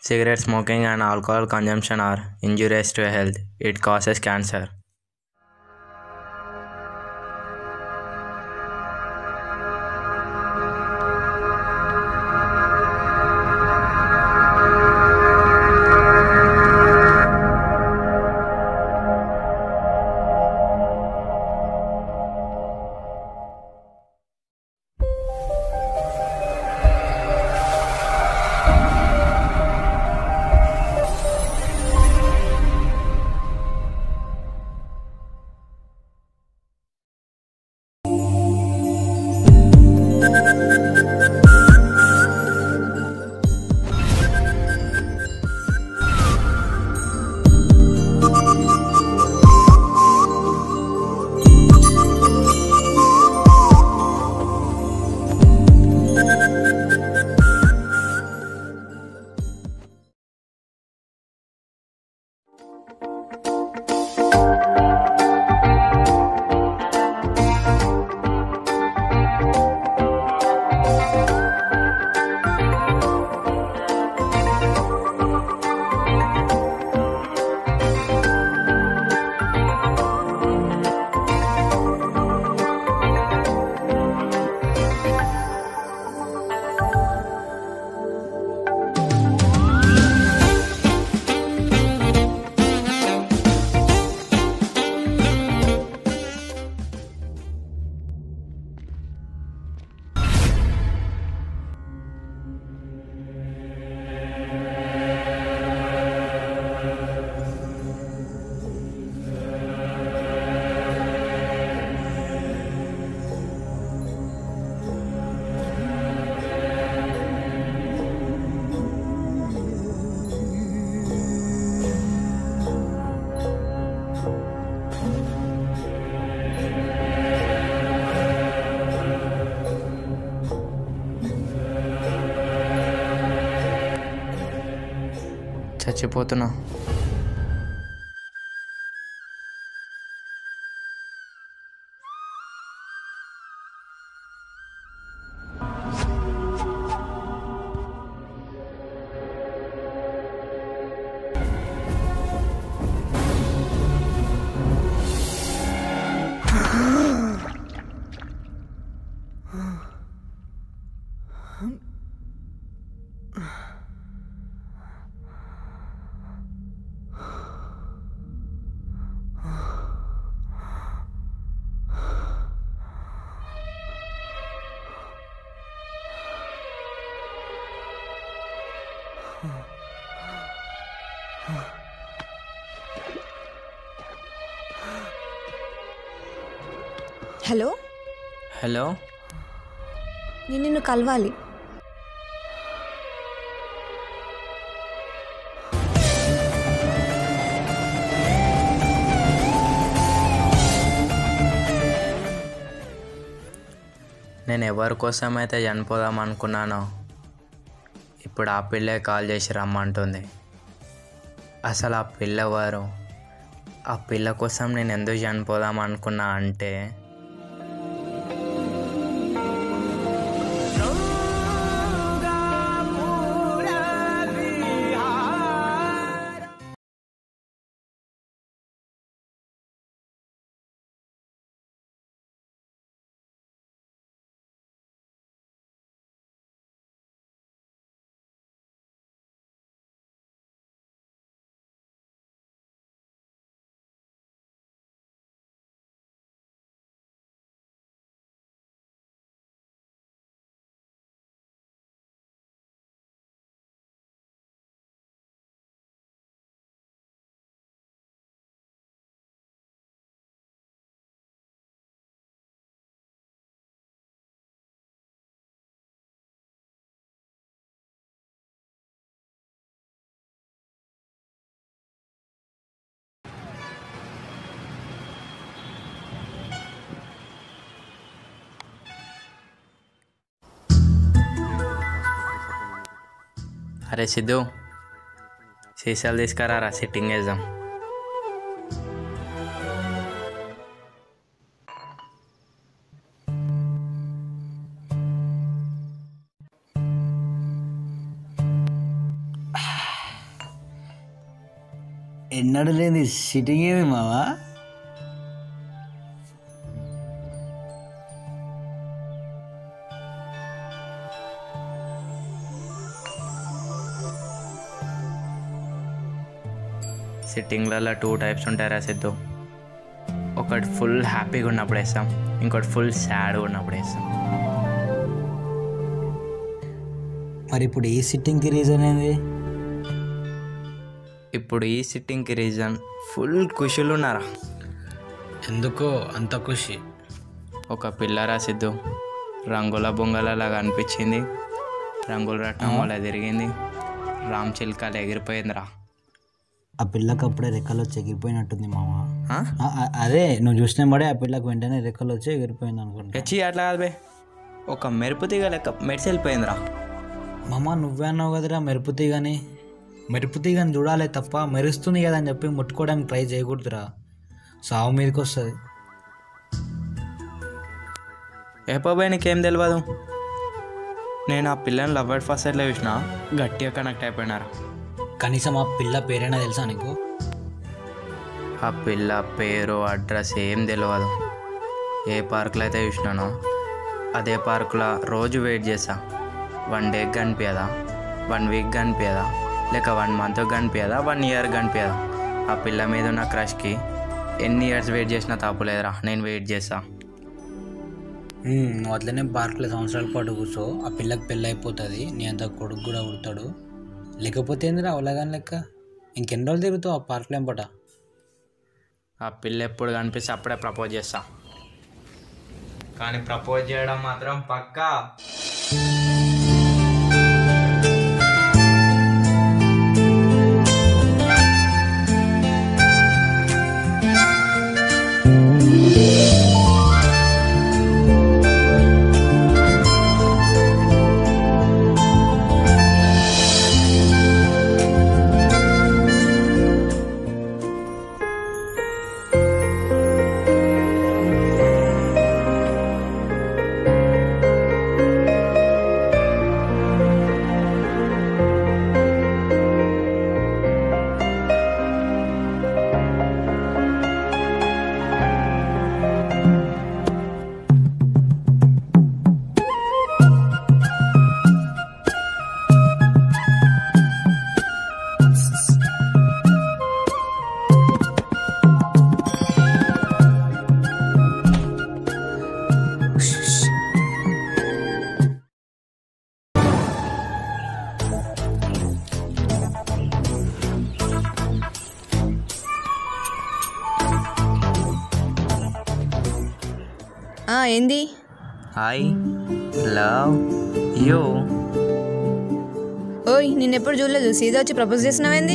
Cigarette smoking and alcohol consumption are injurious to health. It causes cancer. చచ్చిపోతున్నా hello hello నేను నిన్ను కలవాలి నేను ఎవరి కోసం అయితే చనిపోదాం అనుకున్నానో ఇప్పుడు ఆ పిల్లే కాల్ చేసి రమ్మంటుంది అసలు ఆ పిల్ల ఎవరు ఆ పిల్ల కోసం నేను ఎందుకు చనిపోదాం అనుకున్నా అంటే అరే సిద్ధు సీసాలు తీసుకురారా సిట్టింగ్ వేద్దాం ఎన్నడూ లేని సిట్టింగ్ ఏమి మావా సిట్టింగ్లలో టూ టైప్స్ ఉంటారా సిద్ధు ఒకటి ఫుల్ హ్యాపీగా ఉన్నప్పుడు వేస్తాం ఇంకోటి ఫుల్ సాడ్గా ఉన్నప్పుడు వేస్తాం మరి ఇప్పుడు ఈ సిట్టింగ్కి రీజన్ ఏంది ఇప్పుడు ఈ సిట్టింగ్కి రీజన్ ఫుల్ ఖుషులు ఉన్నారా ఎందుకో అంత ఖుషి ఒక పిల్లరా సిద్ధు రంగుల బొంగలలాగా అనిపించింది రంగుల రట్నం వల్ల తిరిగింది రామ్ చిల్కలు ఎగిరిపోయిందిరా ఆ పిల్లకి అప్పుడే రెక్కలు వచ్చి ఎగిరిపోయినట్టుంది మామ ఆ? ఆ, ఆ, అదే నువ్వు చూసిన బడే ఆ పిల్లకి వెంటనే రెక్కలు వచ్చి ఎగిరిపోయింది అనుకుంటా హెచ్చి అట్లా కాదు బే ఒక మెరుపు తీగ లెక్క మెడిసి వెళ్ళిపోయిందిరా మామ నువ్వే అన్నావు కదరా మెరుపు తీగని మెరుపు తీగని చూడాలి తప్ప మెరుస్తుంది కదా అని చెప్పి ముట్టుకోవడానికి ట్రై చేయకూడదురా సావు మీదకి వస్తుంది ఏపోబాయ్ నీకేం తెలియదు నేను ఆ పిల్లని లవ్ అట్ ఫస్ట్ సైడ్లో చూసిన గట్టిగా కనెక్ట్ అయిపోయినారా కనీసం ఆ పిల్ల పేరైనా తెలుసా నీకు ఆ పిల్ల పేరు అడ్రస్ ఏం తెలియదు ఏ పార్కులో అయితే చూసినానో అదే పార్కులో రోజు వెయిట్ చేస్తా వన్ డే కనిపించదా వన్ వీక్ కనిపించదా లేక వన్ మంత్ కనిపించదా వన్ ఇయర్ కనిపించదా ఆ పిల్ల మీద ఉన్న క్రష్కి ఎన్ని ఇయర్స్ వెయిట్ చేసినా తప్పులేదురా నేను వెయిట్ చేస్తా ఉమ్, నువ్వు అట్లనే పార్కులో సంవత్సరాల పాటు కూర్చో ఆ పిల్లకి పెళ్ళి అయిపోతుంది నీ అంత కొడుకు కూడా ఉడతాడు లేకపోతే ఏందిరా అవలాగాని లెక్క ఇంకెన్ని రోజులు తిరుగుతావు ఆ పార్కులో ఎంపట ఆ పిల్ల ఎప్పుడు కనిపిస్తే అప్పుడే ప్రపోజ్ చేస్తా కానీ ప్రపోజ్ చేయడం మాత్రం పక్కా ఆ, ఏంది హాయ్ లవ్ యూ ఓయ్ నిన్ను ఎప్పుడు చూడలేదు సీదా వచ్చి ప్రపోజ్ చేసినావేంది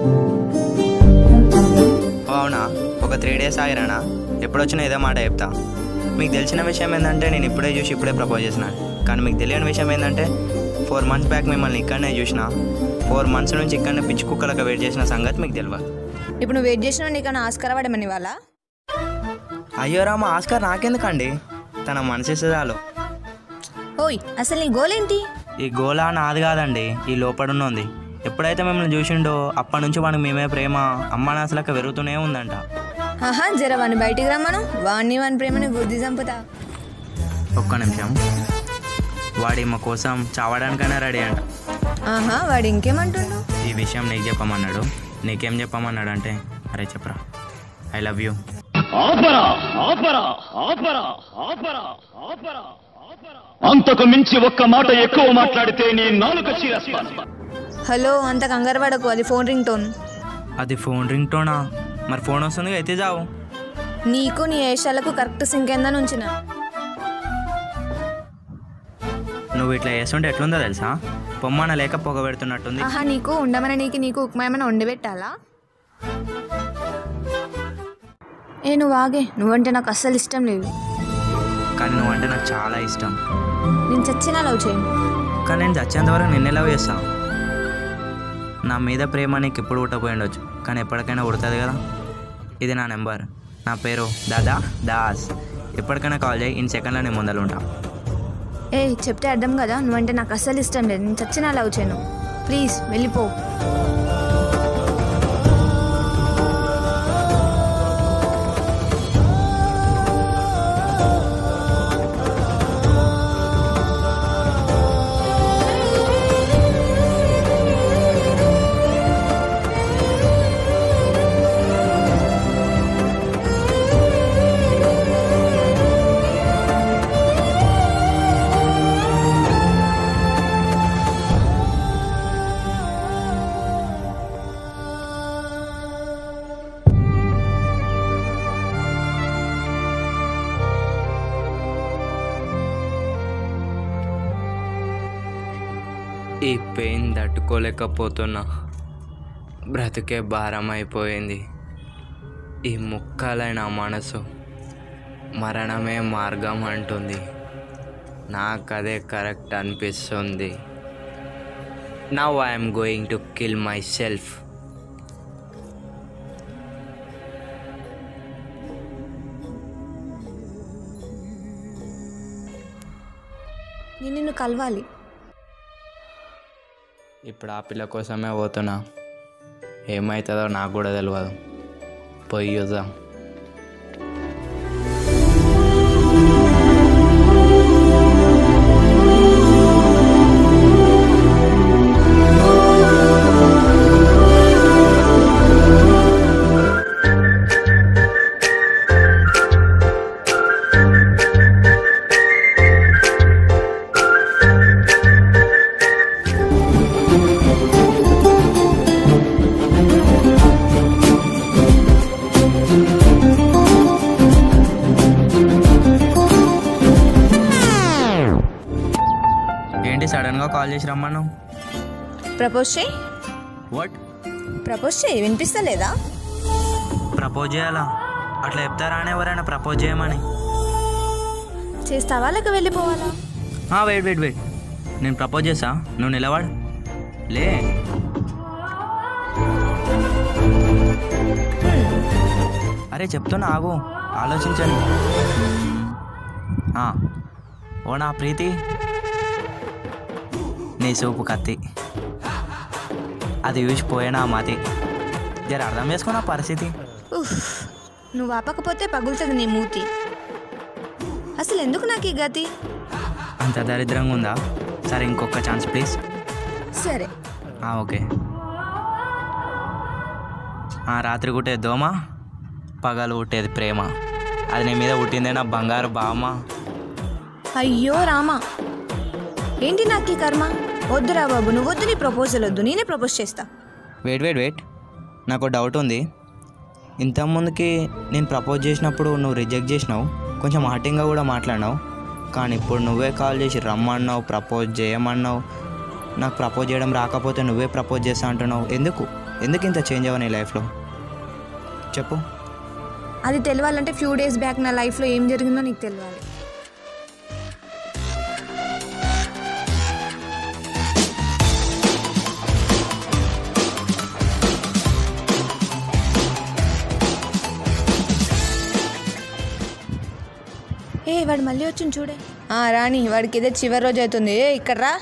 అవునా ఒక త్రీ డేస్ ఆగిరానా ఎప్పుడు వచ్చినా ఏదో మాట చెప్తా మీకు తెలిసిన విషయం ఏంటంటే నేను ఇప్పుడే చూసి ఇప్పుడే ప్రపోజ్ చేసిన కానీ మీకు తెలియని విషయం ఏంటంటే ఫోర్ మంత్స్ బ్యాక్ మిమ్మల్ని ఇక్కడనే చూసిన ఫోర్ మంత్స్ నుంచి ఇక్కడనే పిచ్చి కుక్కలకు వెయిట్ చేసిన సంగతి మీకు తెలియదు ఇప్పుడు నువ్వు వెయిట్ చేసినావు నీకన్నా ఆస్కార పడమని వాళ్ళ అయ్యో రామ ఆస్కార్ నాకెందుకండి తన మనసేస్తే చాలు ఓయ్ అసలు నీ గోల్ ఏంటి ఈ గోలా నాది కాదండి ఈ లోపడున్న ఉంది ఎప్పుడైతే మిమ్మల్ని చూసిండో అప్పటి నుంచి వాడికి మేమే ప్రేమ అమ్మ నాసలక పెరుగుతూనే ఉందంట ఆహా జర వాడిని బయటికి రమ్మను వాడిని వాని ప్రేమని గుద్ది చంపుతా ఒక్క నిమిషం వాడి మా కోసం చావడానికైనా రెడీ అంట ఆహా వాడు ఇంకేమంటుండు ఈ విషయం నీకు చెప్పమన్నాడు నీకేం చెప్పమన్నాడు అంటే అరే చెప్పరా ఐ లవ్ యూ ఆపరా ఆపరా ఆపరా ఆపరా ఆపరా అంతకు మించి ఒక్క మాట ఎక్కువ మాట్లాడితే నీ నాలుక చీరేస్తాను హలో అంత కంగారు పడకు అది ఫోన్ రింగ్ టోన్ అది ఫోన్ రింగ్ టోనా మరి ఫోన్ వస్తుంది అయితే చావు నీకు నీ ఏషాలకు కరెక్ట్ సింక్ ఏందని ఉంచిన నువ్వు ఇట్లా చేస్తుంటే ఎట్లుందో తెలుసా పొమ్మన లేక పొగ పెడుతున్నట్టుంది ఆహా నీకు ఉండమని నీకు నీకు ఉప్మా ఏమైనా వండి పెట్టాలా ఏ నువ్వు ఆగే నువ్వంటే నాకు అస్సలు ఇష్టం లేదు కానీ నువ్వు అంటే నాకు చాలా ఇష్టం నేను చచ్చినా లవ్ చేయను కానీ నేను చచ్చేంత వరకు నిన్నే లవ్ చేస్తా నా మీద ప్రేమ నీకు ఇప్పుడు పుట్టపోయి ఉండొచ్చు కానీ ఎప్పటికైనా పుడుతుంది కదా ఇది నా నెంబర్ నా పేరు దాదా దాస్ ఎప్పటికైనా కాల్ చేయి ఇన్ సెకండ్లో నేను ముందర ఉంటా ఏ చెప్తే అర్థం కదా నువ్వంటే నాకు అస్సలు ఇష్టం లేదు నేను చచ్చినా లవ్ చేయను ప్లీజ్ వెళ్ళిపో ఈ పెయిన్ తట్టుకోలేకపోతున్నా బ్రతికే భారం అయిపోయింది ఈ ముక్కలైన మనసు మరణమే మార్గం అంటుంది నాకు అదే కరెక్ట్ అనిపిస్తుంది now I'm going to kill myself నేను నిన్ను కలవాలి ఇప్పుడు ఆ పిల్ల కోసమే పోతున్నా ఏమవుతుందో నాకు కూడా తెలియదు పోయి చూద్దాం ఏంటి సడన్గా కాల్ చేసి రమ్మను ప్రపోజ్ చేయి వాట్ ప్రపోజ్ చేయి వినిపిస్తలేదా ప్రపోజ్ చేయాలా అట్లా చెప్తారా అని ఎవరైనా ప్రపోజ్ చేయమని చేస్తావా లేక వెళ్ళిపోవాలా వెయిట్ వెయిట్ వెయిట్ నేను ప్రపోజ్ చేసా నువ్వు నిలవాడు లే అరే చెప్తున్నా ఆగు ఆలోచించండి ఆ, ఓ నా ప్రీతి నీ సూపు కత్తి అది చూసిపోయినా మతి జర అర్థం చేసుకున్న పరిస్థితి ఉఫ్ నువ్వు ఆపకపోతే పగులుతుంది నీ మూతి అసలు ఎందుకు నాకు ఈ గతి అంత దరిద్రంగా ఉందా సరే ఇంకొక ఛాన్స్ ప్లీజ్ సరే ఆ, ఓకే ఆ, రాత్రి కుట్టేది దోమ పగలు కుట్టేది ప్రేమ అది నీ మీద పుట్టిందే నా బంగారు బామ్మ అయ్యో రామా ఏంటి నాకు ఈ కర్మ వద్దురా బాబు నువ్వు వద్దు నీ ప్రపోజల్ వద్దు నేనే ప్రపోజ్ చేస్తా వెయిట్ వెయిట్ వెయిట్ నాకు డౌట్ ఉంది ఇంతకుముందుకి నేను ప్రపోజ్ చేసినప్పుడు నువ్వు రిజెక్ట్ చేసినావు కొంచెం హాటింగ్గా కూడా మాట్లాడినావు కానీ ఇప్పుడు నువ్వే కాల్ చేసి రమ్మన్నావు ప్రపోజ్ చేయమన్నావు నాకు ప్రపోజ్ చేయడం రాకపోతే నువ్వే ప్రపోజ్ చేస్తా అంటున్నావు ఎందుకు ఎందుకు ఇంత చేంజ్ అవ్వ నీ లైఫ్లో చెప్పు అది తెలవాలంటే ఫ్యూ డేస్ బ్యాక్ నా లైఫ్లో ఏం జరిగిందో నీకు తెలియాలి ఏ వాడు మళ్ళీ వచ్చింది చూడే ఆ రాణి వాడికి ఇదే చివరి రోజు అవుతుంది ఏ ఇక్కడ రా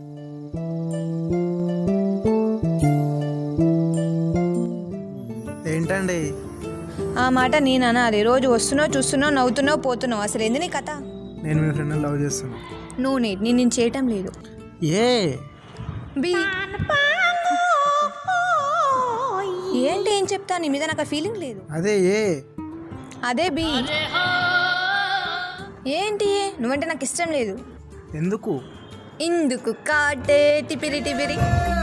ఏంటండి ఆ మాట నేను అనాలి రోజు వస్తున్నావు చూస్తున్నావు నవ్వుతున్నావు పోతున్నావు అసలు ఏంది నీ కథ నేను మీ ఫ్రెండ్ లవ్ చేస్తున్నా నువ్వు నీ నేను నేను చేయటం లేదు ఏ బి ఏంటి ఏం చెప్తా నీ మీద నాకు ఫీలింగ్ లేదు అదే ఏ అదే బి ఏంటి ఏ? నువ్వంటే నాకు ఇష్టం లేదు ఎందుకు ఇందుకు కాటే టిపిరి టిపిరి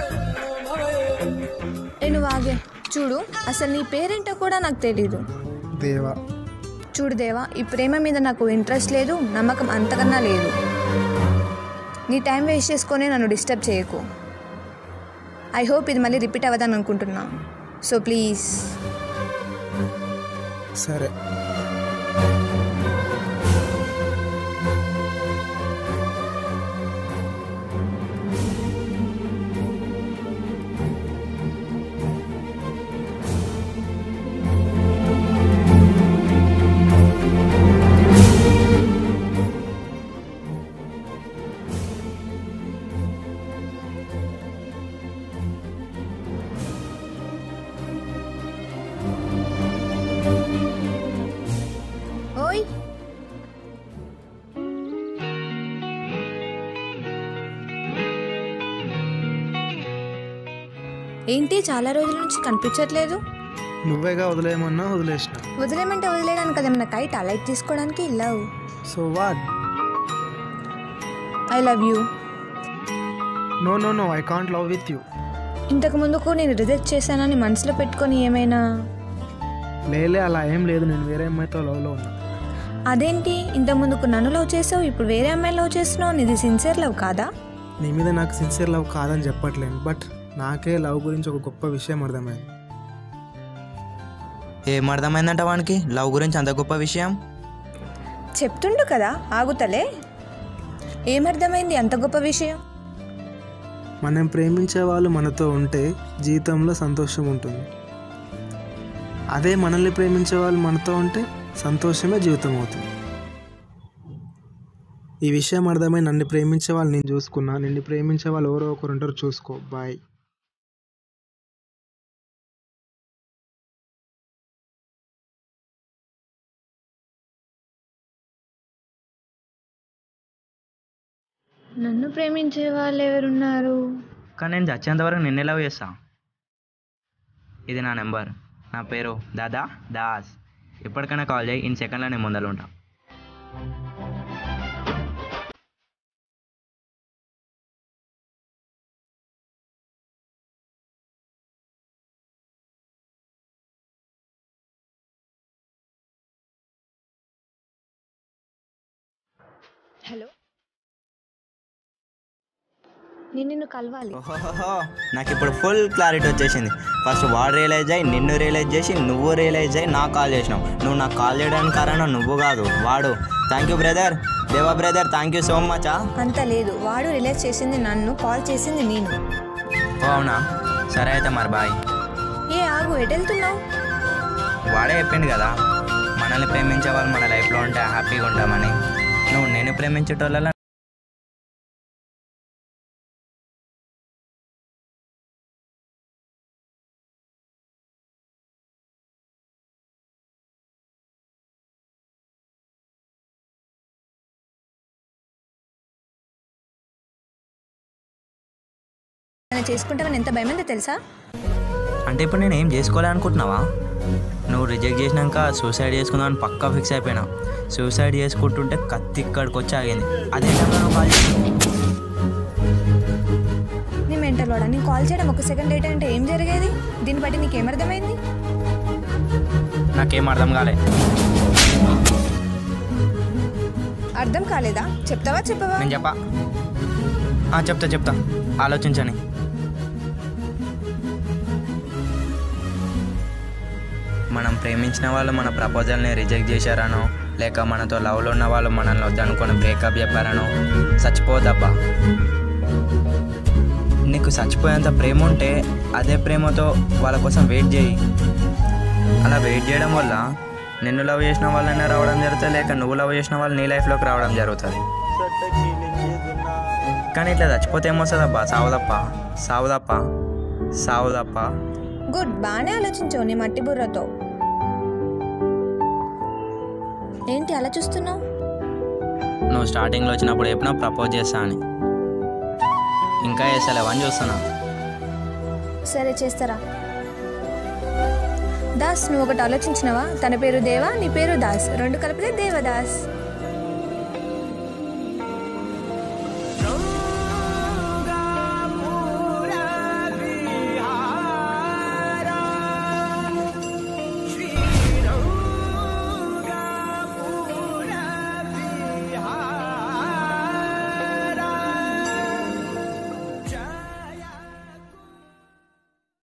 ఏ నువ్వు ఆగే చూడు అసలు నీ పేరేంటో కూడా నాకు తెలీదు దేవా చూడు దేవా ఈ ప్రేమ మీద నాకు ఇంట్రెస్ట్ లేదు నమ్మకం అంతకన్నా లేదు నీ టైం వేస్ట్ చేసుకొని నన్ను డిస్టర్బ్ చేయకు ఐ హోప్ ఇది మళ్ళీ రిపీట్ అవ్వదని అనుకుంటున్నా సో ప్లీజ్ సరే ఓయ్ ఏంటి చాలా రోజుల నుంచి కనిపించట్లేదు నువ్వేగా వదిలేయమన్నా వదిలేసిన వదిలేమంటే వదిలేయడానికి అదేమన్నా కైట్ లైట్ తీసుకోవడానికి love so what I love you no no no I can't love with you ఇంతకు ముందుకు నేను రిజెక్ట్ చేశానని మనసులో పెట్టుకొని ఏమైనా లేలే అలా ఏం లేదు నేను వేరే అమ్మాయితో లవ్లో ఉన్నా అదేంటి ఇంత ముందుకు నన్ను లవ్ చేసావు ఇప్పుడు వేరే అమ్మాయి లవ్ చేస్తున్నావు నీది సిన్సియర్ లవ్ కాదా నీ మీద నాకు సిన్సియర్ లవ్ కాదని చెప్పట్లేను బట్ నాకే లవ్ గురించి ఒక గొప్ప విషయం అర్థమైంది ఏం అర్థమైందంట వానికి లవ్ గురించి అంత గొప్ప విషయం చెప్తుండు కదా ఆగుతలే ఏమర్థమైంది అంత గొప్ప విషయం మనం ప్రేమించే వాళ్ళు మనతో ఉంటే జీవితంలో సంతోషం ఉంటుంది అదే మనల్ని ప్రేమించే వాళ్ళు మనతో ఉంటే సంతోషమే జీవితం అవుతుంది ఈ విషయం అర్థమై నన్ను ప్రేమించే వాళ్ళు నేను చూసుకున్నా నిన్ను ప్రేమించే వాళ్ళు ఎవరో ఒకరు ఉంటారు చూసుకో బాయ్ నన్ను ప్రేమించే వాళ్ళు ఎవరున్నారు కానీ నేను చచ్చేంత వరకు నిన్నే లవ్ చేస్తా ఇది నా నెంబర్ నా పేరు దాదా దాస్ ఎప్పటికైనా కాల్ చేయి ఇన్ సెకండ్లో నేను ముందర ఉంటా హలో నేను నిన్ను కలవాలి ఓహోహో నాకు ఇప్పుడు ఫుల్ క్లారిటీ వచ్చేసింది ఫస్ట్ వాడు రియలైజ్ అయ్యి నిన్ను రియలైజ్ చేసి నువ్వు రియలైజ్ అయ్యి నాకు కాల్ చేసినావు నువ్వు నాకు కాల్ చేయడానికి కారణం నువ్వు కాదు వాడు thank you brother Deva brother thank you so much అంత లేదు వాడు రిలీజ్ చేసింది నన్ను కాల్ చేసింది నేను ఓ అవునా సరే అయితే మరి బాయ్ ఏ ఆగు ఎటు వెళ్తున్నావు వాడే చెప్పిండు కదా మనల్ని ప్రేమించే వాళ్ళు మన లైఫ్లో ఉంటే హ్యాపీగా ఉంటామని నువ్వు నేను ప్రేమించేటోళ్ళ నన్ను చేసుకుంటామని ఎంత భయమైందో తెలుసా అంటే ఇప్పుడు నేను ఏం చేసుకోవాలనుకుంటున్నావా నువ్వు రిజెక్ట్ చేసినాక సూసైడ్ చేసుకుందామని పక్కా ఫిక్స్ అయిపోయినా సూసైడ్ చేసుకుంటుంటే కత్తి ఇక్కడికి వచ్చి ఆగింది అదే టైంలో నువ్వు కాల్ చేసావు. నీ మెంటల్ వాడా నేను కాల్ చేయడం ఒక సెకండ్ లేట్ అంటే ఏం జరిగేది దీన్ని బట్టి నీకు ఏమర్థమైంది నాకేం అర్థం కాలే అర్థం కాలేదా చెప్తావా చెప్పవా నేను చెప్పా ఆ, చెప్తా చెప్తా ఆలోచించని మనం ప్రేమించిన వాళ్ళు మన ప్రపోజల్ని రిజెక్ట్ చేశారనో లేక మనతో లవ్లో ఉన్న వాళ్ళు మనల్ని వద్దనుకొని బ్రేకప్ చెప్పారనో చచ్చిపోదబ్బా నీకు చచ్చిపోయేంత ప్రేమ ఉంటే అదే ప్రేమతో వాళ్ళ కోసం వెయిట్ చేయి అలా వెయిట్ చేయడం వల్ల నిన్ను లవ్ చేసిన వాళ్ళైనా రావడం జరుగుతుంది లేక నువ్వు లవ్ చేసిన వాళ్ళు నీ లైఫ్లోకి రావడం జరుగుతుంది కానీ ఇట్లా చచ్చిపోతే ఏమొస్తుందబ్బా సావుదప్ప సావుదప్ప సావుదప్ప గుడ్ బాగానే ఆలోచించావు నీ మట్టి బుర్రతో ఏంటి అలా చూస్తున్నావు నువ్వు స్టార్టింగ్లో వచ్చినప్పుడు చెప్పినా ప్రపోజ్ చేస్తా అని ఇంకా చేస్తలేవని చూస్తున్నా సరే చేస్తారా దాస్ నువ్వు ఒకటి ఆలోచించినవా తన పేరు దేవా నీ పేరు దాస్ రెండు కలిపితే దేవదాస్